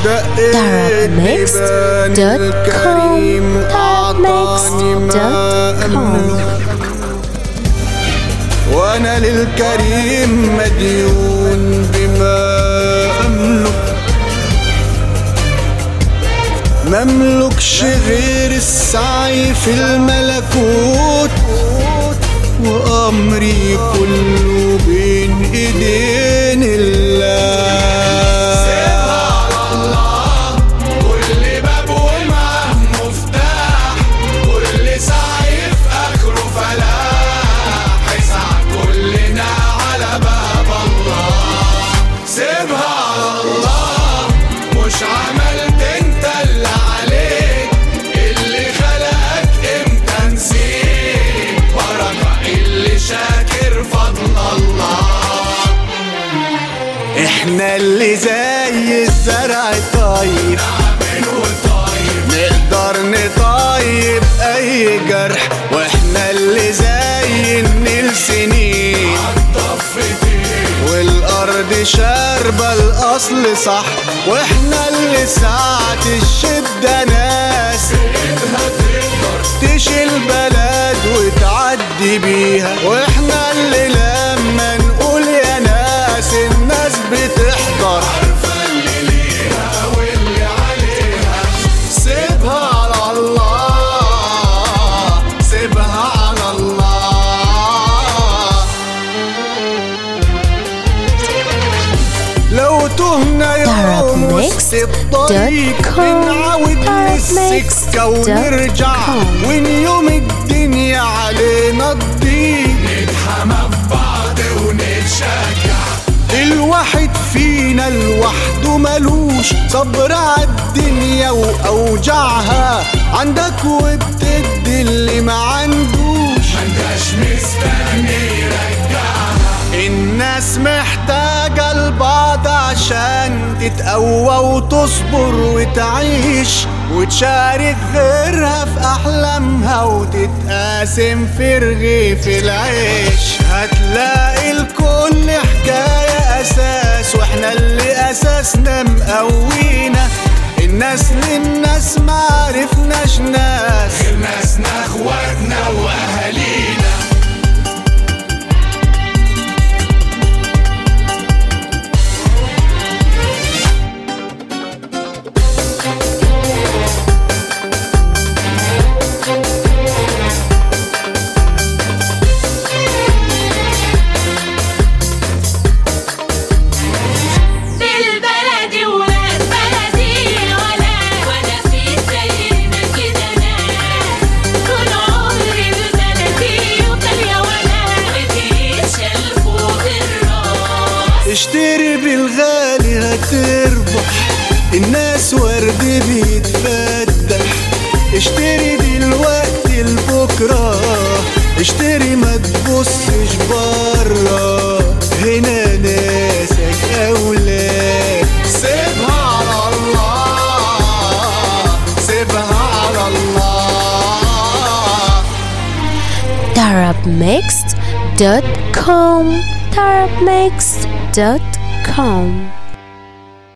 دقيت بيبان الكريم أعطاني ما أملك وأنا للكريم مديون بما أملك مملكش غير السعي في الملكوت وأمري كله بين إيدين الله كل باب ومعه مفتاح كل سعي في اخره فلاح اسعى كلنا على باب الله سيبها على الله مش عملت انت اللي عليك اللي خلقك امتى نسيت بركة اللي شاكر فضل الله احنا اللي زي الزرع الطيب عامل وطيب نقدر نطيب اي جرح واحنا اللي زي النيل سنين طفتين والارض شاربة الاصل صح واحنا اللي ساعة الشدة ناس ايدها تقدر تشيل بلد وتعدي بيها واحنا اللي لما نقول يا ناس الناس بتحضر عارفة اللي ليها واللي عليها سيبها على الله سيبها على الله لو تهنا يوم وسط الطريق Darabmixed.com بنعاود للسكة ونرجع Darabmixed.com وين يوم الدنيا علينا تضيق نتحمى في بعض ونتشجع الواحد فينا لوحده ملوش صبر عالدنيا وأوجعها عندك وبتدي اللي ما عندوش منداش مستني يرجعها الناس محتاجة لبعض عشان تتقوى وتصبر وتعيش وتشارك غيرها في أحلامها وتتقاسم في رغيف العيش هتلاقي الكل حكاية أساس وإحنا اللي أساسنا مقوينا الناس للناس معرفناش ناس غير ناسنا اخواتنا واهالينا بالبلدي ولاد بلدي ولا ولا في زينا كده ناس طول عمري ببلدي وغالية ولا بتتشال فوق الراس اشتري بالغالي هتربح الناس ورد بيتفتح اشتري دلوقتي لبكرة اشتري ما تبصش برا هنا ناسك اولاد سيبها على الله سيبها على الله Darabmixed.com Darabmixed.com